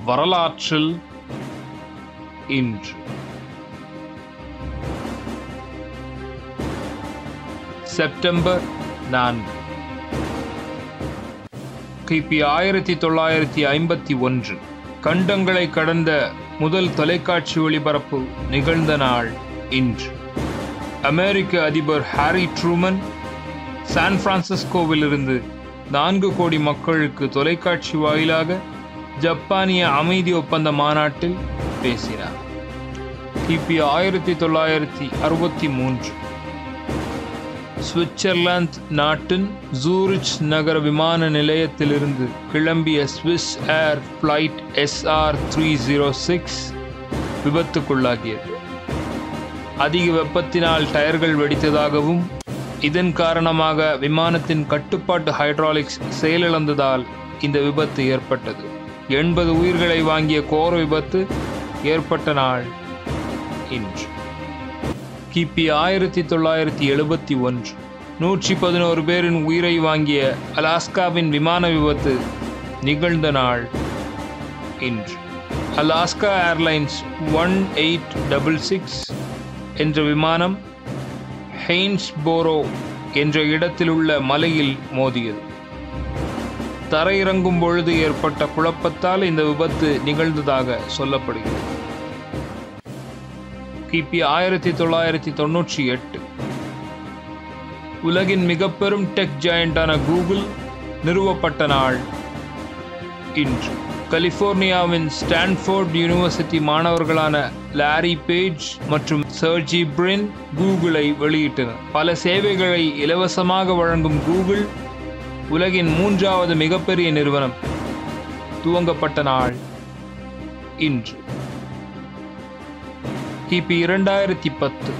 வரலாற்றில் இன்று செப்டம்பர் நான்கு கிபி ஆயிரத்தி தொள்ளாயிரத்தி ஐம்பத்தி ஒன்று கண்டங்களை கடந்த முதல் தொலைக்காட்சி ஒளிபரப்பு நிகழ்ந்த நாள் இன்று அமெரிக்க அதிபர் ஹாரி ட்ரூமன் சான் பிரான்சிஸ்கோவிலிருந்து நான்கு கோடி மக்களுக்கு தொலைக்காட்சி வாயிலாக ஜப்பானிய அமைதி ஒப்பந்த மாநாட்டில் பேசினார் கிபி ஆயிரத்தி தொள்ளாயிரத்தி அறுபத்தி மூன்று சுவிட்சர்லாந்து நாட்டின் ஜூரிச் நகர விமான நிலையத்திலிருந்து கிளம்பிய Swissair flight SR three zero six விபத்துக்குள்ளாகியது அதிக வெப்பத்தினால் டயர்கள் வெடித்ததாகவும் இதன் காரணமாக விமானத்தின் கட்டுப்பாட்டு ஹைட்ராலிக்ஸ் செயலிழந்ததால் இந்த விபத்து ஏற்பட்டது எண்பது உயிர்களை வாங்கிய கோர விபத்து ஏற்பட்ட நாள் இன்று கிபி ஆயிரத்தி தொள்ளாயிரத்தி எழுபத்தி ஒன்று நூற்றி பதினோரு பேரின் உயிரை வாங்கிய அலாஸ்காவின் விமான விபத்து நிகழ்ந்த நாள் இன்று Alaska Airlines one eight double six என்ற விமானம் ஹெய்ன்ஸ்போரோ என்ற இடத்தில் உள்ள மலையில் மோதியது தரையிறங்கும் பொழுது ஏற்பட்ட குழப்பத்தால் இந்த விபத்து நிகழ்ந்ததாக சொல்லப்படுகிறது கிபி ஆயிரத்தி தொள்ளாயிரத்தி தொன்னூற்றி எட்டு உலகின் மிக பெரும் டெக் ஜாயண்டான கூகுள் நிறுவப்பட்ட நாள் இன்று கலிபோர்னியாவின் ஸ்டான்ஃபோர்ட் யூனிவர்சிட்டி மாணவர்களான லாரி பேஜ் மற்றும் சர்ஜி பிரின் கூகுளை வெளியிட்டனர் பல சேவைகளை இலவசமாக வழங்கும் கூகுள் உலகின் மூன்றாவது மிகப்பெரிய நிறுவனம் துவங்கப்பட்ட நாள் இன்று கிபி இரண்டாயிரத்தி பத்து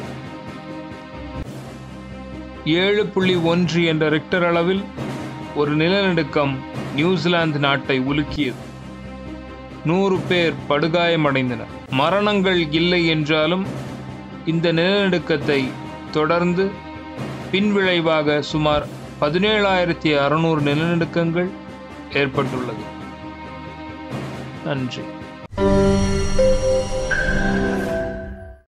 ஏழு புள்ளி ஒன்று என்ற ரெக்டர் அளவில் ஒரு நிலநடுக்கம் நியூசிலாந்து நாட்டை உலுக்கியது நூறு பேர் படுகாயமடைந்தனர் மரணங்கள் இல்லை என்றாலும் இந்த நிலநடுக்கத்தை தொடர்ந்து பின்விளைவாக சுமார் பதினேழாயிரத்தி அறுநூறு நிலநடுக்கங்கள் ஏற்பட்டுள்ளது நன்றி